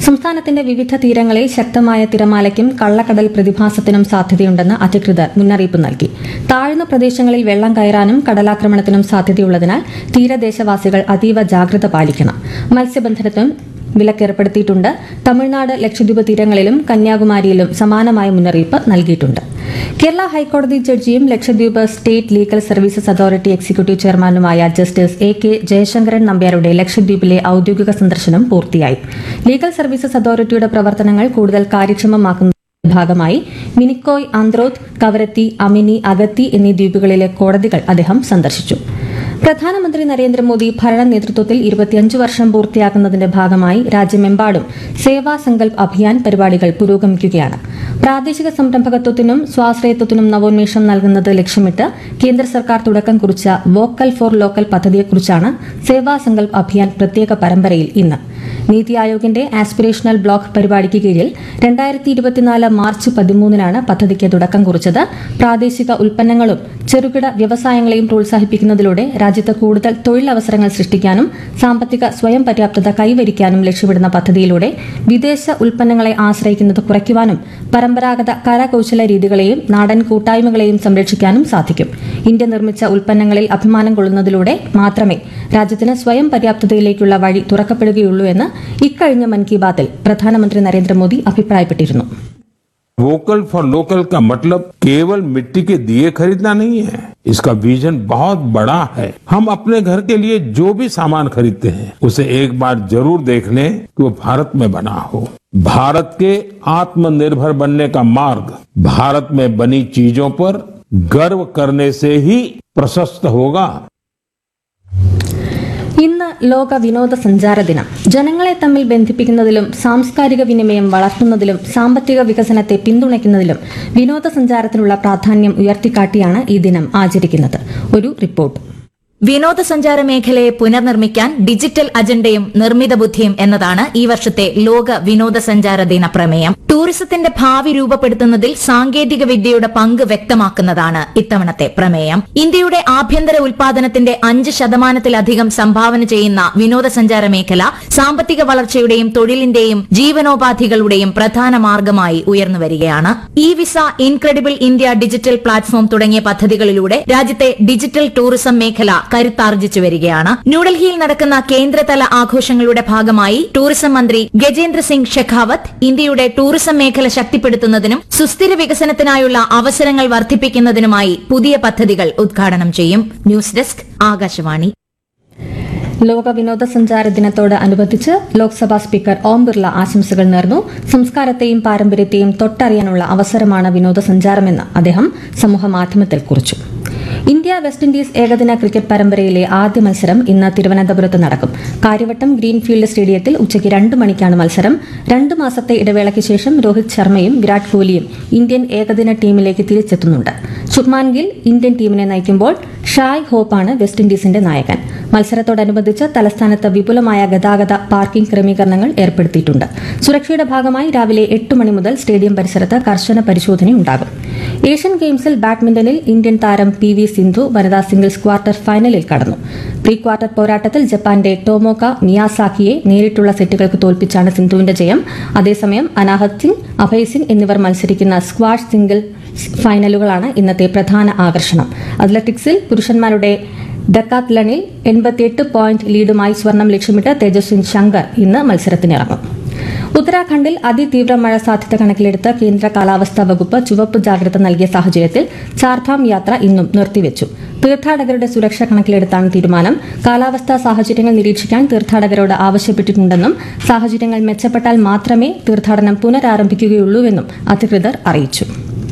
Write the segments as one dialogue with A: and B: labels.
A: സംസ്ഥാനത്തിന്റെ വിവിധ തീരങ്ങളിൽ ശക്തമായ തിരമാലയ്ക്കും കള്ളക്കടൽ പ്രതിഭാസത്തിനും സാധ്യതയുണ്ടെന്ന് അധികൃതർ മുന്നറിയിപ്പ് നൽകി താഴ്ന്ന പ്രദേശങ്ങളിൽ വെള്ളം കയറാനും കടലാക്രമണത്തിനും സാധ്യതയുള്ളതിനാൽ തീരദേശവാസികൾ അതീവ ജാഗ്രത പാലിക്കണം മത്സ്യബന്ധനത്തിനും വിലക്കേർപ്പെടുത്തിയിട്ടുണ്ട് തമിഴ്നാട് ലക്ഷദ്വീപ് തീരങ്ങളിലും കന്യാകുമാരിയിലും സമാനമായ മുന്നറിയിപ്പ് നൽകിയിട്ടുണ്ട് കേരള ഹൈക്കോടതി ജഡ്ജിയും Lakshadweep state legal services authority executive ചെയർമാനുമായ ജസ്റ്റിസ് എ കെ ജയശങ്കരൻ നമ്പ്യാരുടെ ലക്ഷദ്വീപിലെ ഔദ്യോഗിക സന്ദർശനം പൂർത്തിയായി ലീഗൽ സർവീസസ് അതോറിറ്റിയുടെ പ്രവർത്തനങ്ങൾ കൂടുതൽ കാര്യക്ഷമമാക്കുന്ന ഭാഗമായി മിനിക്കോയ് ആന്ത്രോത്ത് കവരത്തി അമിനി അഗത്തി എന്നീ ദ്വീപുകളിലെ കോടതികൾ അദ്ദേഹം സന്ദർശിച്ചു പ്രധാനമന്ത്രി നരേന്ദ്രമോദി ഭരണ നേതൃത്വത്തിൽ ഇരുപത്തിയഞ്ച് വർഷം പൂർത്തിയാക്കുന്നതിന്റെ ഭാഗമായി രാജ്യമെമ്പാടും സേവാ സങ്കൽപ് അഭിയാൻ പരിപാടികൾ പുരോഗമിക്കുകയാണ് പ്രാദേശിക സംരംഭകത്വത്തിനും സ്വാശ്രയത്വത്തിനും നവോന്മേഷം നൽകുന്നത് ലക്ഷ്യമിട്ട് കേന്ദ്ര സർക്കാർ തുടക്കം കുറിച്ച വോക്കൽ ഫോർ ലോക്കൽ പദ്ധതിയെക്കുറിച്ചാണ് സേവാ സങ്കൽപ് അഭിയാൻ പ്രത്യേക പരമ്പരയിൽ ഇന്ന് നീതി ആയോഗിന്റെ ആസ്പിറേഷണൽ ബ്ലോക്ക് പരിപാടിക്ക് കീഴിൽ രണ്ടായിരത്തി ഇരുപത്തിനാല് മാർച്ച് പതിമൂന്നിനാണ് പദ്ധതിക്ക് തുടക്കം കുറിച്ചത് പ്രാദേശിക ഉൽപ്പന്നങ്ങളും ചെറുകിട വ്യവസായങ്ങളെയും പ്രോത്സാഹിപ്പിക്കുന്നതിലൂടെ രാജ്യത്ത് കൂടുതൽ തൊഴിലവസരങ്ങൾ സൃഷ്ടിക്കാനും സാമ്പത്തിക സ്വയം പര്യാപ്തത കൈവരിക്കാനും ലക്ഷ്യമിടുന്ന പദ്ധതിയിലൂടെ വിദേശ ഉൽപ്പന്നങ്ങളെ ആശ്രയിക്കുന്നത് കുറയ്ക്കുവാനും പരമ്പരാഗത കരകൌശല രീതികളെയും നാടൻ കൂട്ടായ്മകളെയും സംരക്ഷിക്കാനും സാധിക്കും ഇന്ത്യ നിർമ്മിച്ച ഉൽപ്പന്നങ്ങളിൽ അഭിമാനം കൊള്ളുന്നതിലൂടെ മാത്രമേ രാജ്യത്തിന് സ്വയം പര്യാപ്തതയിലേക്കുള്ള വഴി തുറക്കപ്പെടുകയുള്ളൂ എന്ന് ഇക്കഴിഞ്ഞ മൻ കി ബാത്തിൽ പ്രധാനമന്ത്രി നരേന്ദ്രമോദി അഭിപ്രായപ്പെട്ടിരുന്നു
B: वोकल फॉर लोकल का मतलब केवल मिट्टी के दिए खरीदना नहीं है इसका विजन बहुत बड़ा है हम अपने घर के लिए जो भी सामान खरीदते हैं उसे एक बार जरूर देख लें कि वो भारत में बना हो भारत के आत्मनिर्भर बनने का मार्ग भारत में बनी चीजों पर गर्व करने से ही प्रशस्त होगा
A: ഇന്ന് ലോക വിനോദസഞ്ചാര ദിനം ജനങ്ങളെ തമ്മിൽ ബന്ധിപ്പിക്കുന്നതിലും സാംസ്കാരിക വിനിമയം വളർത്തുന്നതിലും സാമ്പത്തിക വികസനത്തെ പിന്തുണയ്ക്കുന്നതിലും വിനോദസഞ്ചാരത്തിനുള്ള പ്രാധാന്യം ഉയർത്തിക്കാട്ടിയാണ് ഈ ദിനം ആചരിക്കുന്നത് ഒരു റിപ്പോർട്ട്
C: വിനോദസഞ്ചാര മേഖലയെ പുനർനിർമ്മിക്കാൻ ഡിജിറ്റൽ അജണ്ടയും നിർമ്മിത ബുദ്ധിയും എന്നതാണ് ഈ വർഷത്തെ ലോക വിനോദസഞ്ചാര ദിന പ്രമേയം ടൂറിസത്തിന്റെ ഭാവി രൂപപ്പെടുത്തുന്നതിൽ സാങ്കേതിക വിദ്യയുടെ പങ്ക് വ്യക്തമാക്കുന്നതാണ് ഇത്തവണത്തെ പ്രമേയം ഇന്ത്യയുടെ ആഭ്യന്തര ഉൽപാദനത്തിന്റെ അഞ്ച് ശതമാനത്തിലധികം സംഭാവന ചെയ്യുന്ന വിനോദസഞ്ചാര മേഖല സാമ്പത്തിക വളർച്ചയുടെയും തൊഴിലിന്റെയും ജീവനോപാധികളുടെയും പ്രധാന മാർഗമായി ഉയർന്നുവരികയാണ് e visa incredible India digital platform തുടങ്ങിയ പദ്ധതികളിലൂടെ രാജ്യത്തെ ഡിജിറ്റൽ ടൂറിസം മേഖല കരുത്താർജിച്ചു വരികയാണ് ന്യൂഡൽഹിയിൽ നടക്കുന്ന കേന്ദ്രതല ആഘോഷങ്ങളുടെ ഭാഗമായി ടൂറിസം മന്ത്രി ഗജേന്ദ്ര സിംഗ് ഷെഖാവത്ത് ഇന്ത്യയുടെ ടൂറിസം മേഖല ശക്തിപ്പെടുത്തുന്നതിനും സുസ്ഥിര വികസനത്തിനായുള്ള അവസരങ്ങൾ വർദ്ധിപ്പിക്കുന്നതിനുമായി പുതിയ പദ്ധതികൾ ഉദ്ഘാടനം ചെയ്യും ന്യൂസ് ഡെസ്ക് ആകാശവാണി
A: ലോക വിനോദസഞ്ചാര ദിനത്തോട് അനുബന്ധിച്ച് ലോക്സഭാ സ്പീക്കർ ഓം ബിർള ആശംസകൾ നേർന്നു സംസ്കാരത്തെയും പാരമ്പര്യത്തെയും തൊട്ടറിയാനുള്ള അവസരമാണ് വിനോദസഞ്ചാരമെന്ന് അദ്ദേഹം സമൂഹമാധ്യമത്തിൽ കുറിച്ചു ഇന്ത്യ വെസ്റ്റ് ഇൻഡീസ് ഏകദിന ക്രിക്കറ്റ് പരമ്പരയിലെ ആദ്യ മത്സരം ഇന്ന് തിരുവനന്തപുരത്ത് നടക്കും കാര്യവട്ടം ഗ്രീൻഫീൽഡ് സ്റ്റേഡിയത്തിൽ ഉച്ചയ്ക്ക് രണ്ട് മണിക്കാണ് മത്സരം രണ്ട് മാസത്തെ ഇടവേളയ്ക്ക് ശേഷം രോഹിത് ശർമ്മയും വിരാട് കോഹ്ലിയും ഇന്ത്യൻ ഏകദിന ടീമിലേക്ക് തിരിച്ചെത്തുന്നുണ്ട് ശുഭ്മാൻ ഗിൽ ഇന്ത്യൻ ടീമിനെ നയിക്കുമ്പോൾ ഷായ് ഹോപ്പാണ് വെസ്റ്റ് ഇൻഡീസിന്റെ നായകൻ മത്സരത്തോടനുബന്ധിച്ച് തലസ്ഥാനത്ത് വിപുലമായ ഗതാഗത പാർക്കിംഗ് ക്രമീകരണങ്ങൾ ഏർപ്പെടുത്തിയിട്ടുണ്ട് സുരക്ഷയുടെ ഭാഗമായി രാവിലെ എട്ട് മണി മുതൽ സ്റ്റേഡിയം പരിസരത്ത് കർശന പരിശോധനയുണ്ടാകും ഏഷ്യൻ ഗെയിംസിൽ ബാഡ്മിന്റണിൽ ഇന്ത്യൻ താരം പി വി സിന്ധു വനിതാ സിംഗിൾസ് ക്വാർട്ടർ ഫൈനലിൽ കടന്നു പ്രീ ക്വാർട്ടർ പോരാട്ടത്തിൽ ജപ്പാന്റെ ടോമോക മിയാസാക്കിയെ നേരിട്ടുള്ള സെറ്റുകൾക്ക് തോൽപ്പിച്ചാണ് സിന്ധുവിന്റെ ജയം അതേസമയം അനാഹത് സിംഗ് അഭയ് സിംഗ് എന്നിവർ മത്സരിക്കുന്ന സ്ക്വാഷ് സിംഗിൾ ഫൈനലുകളാണ് ഇന്നത്തെ പ്രധാന ആകർഷണം അത്ലറ്റിക്സിൽ പുരുഷന്മാരുടെ ഡക്കാത്ലണിൽ എൺപത്തിയെട്ട് പോയിന്റ് ലീഡുമായി സ്വർണം ലക്ഷ്യമിട്ട് തേജസ്വിൻ ശങ്കർ ഇന്ന് മത്സരത്തിനിറങ്ങും ഉത്തരാഖണ്ഡിൽ അതിതീവ്ര മഴ സാധ്യത കണക്കിലെടുത്ത് കേന്ദ്ര കാലാവസ്ഥാ വകുപ്പ് ചുവപ്പ് ജാഗ്രത നൽകിയ സാഹചര്യത്തിൽ ചാർധാം യാത്ര ഇന്നും നിർത്തിവെച്ചു തീർത്ഥാടകരുടെ സുരക്ഷ കണക്കിലെടുത്താണ് തീരുമാനം കാലാവസ്ഥാ സാഹചര്യങ്ങൾ നിരീക്ഷിക്കാൻ തീർത്ഥാടകരോട് ആവശ്യപ്പെട്ടിട്ടുണ്ടെന്നും സാഹചര്യങ്ങൾ മെച്ചപ്പെട്ടാൽ മാത്രമേ തീർത്ഥാടനം പുനരാരംഭിക്കുകയുള്ളൂവെന്നും അധികൃതർ അറിയിച്ചു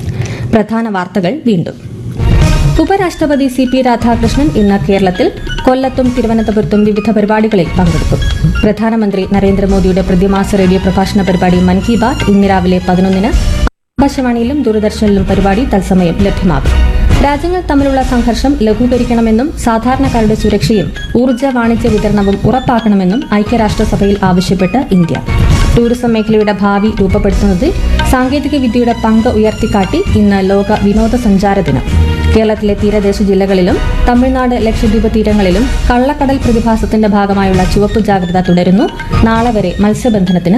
A: പ്രധാന വാർത്തകൾ വീണ്ടും ഉപരാഷ്ട്രപതി സി പി രാധാകൃഷ്ണൻ ഇന്ന് കേരളത്തിൽ കൊല്ലത്തും തിരുവനന്തപുരത്തും വിവിധ പരിപാടികളിൽ പങ്കെടുക്കും പ്രധാനമന്ത്രി നരേന്ദ്രമോദിയുടെ പ്രതിമാസ റേഡിയോ പ്രഭാഷണ പരിപാടി മൻ കി ബാത് ഇന്ന് രാവിലെ പതിനൊന്നിന് ആകാശവാണിയിലും ദൂരദർശനിലും പരിപാടി തത്സമയം ലഭ്യമാകും രാജ്യങ്ങൾ തമ്മിലുള്ള സംഘർഷം ലഘൂകരിക്കണമെന്നും സാധാരണക്കാരുടെ സുരക്ഷയും ഊർജ്ജ വാണിജ്യ വിതരണവും ഉറപ്പാക്കണമെന്നും ഐക്യരാഷ്ട്രസഭയിൽ ആവശ്യപ്പെട്ട് ഇന്ത്യ ടൂറിസം മേഖലയുടെ ഭാവി രൂപപ്പെടുത്തുന്നതിൽ സാങ്കേതിക വിദ്യയുടെ പങ്ക് ഉയർത്തിക്കാട്ടി ഇന്ന് ലോക വിനോദസഞ്ചാര ദിനം കേരളത്തിലെ തീരദേശ ജില്ലകളിലും തമിഴ്നാട് ലക്ഷദ്വീപ് തീരങ്ങളിലും കള്ളക്കടൽ പ്രതിഭാസത്തിന്റെ ഭാഗമായുള്ള ചുവപ്പ് ജാഗ്രത തുടരുന്നു നാളെ വരെ മത്സ്യബന്ധനത്തിന്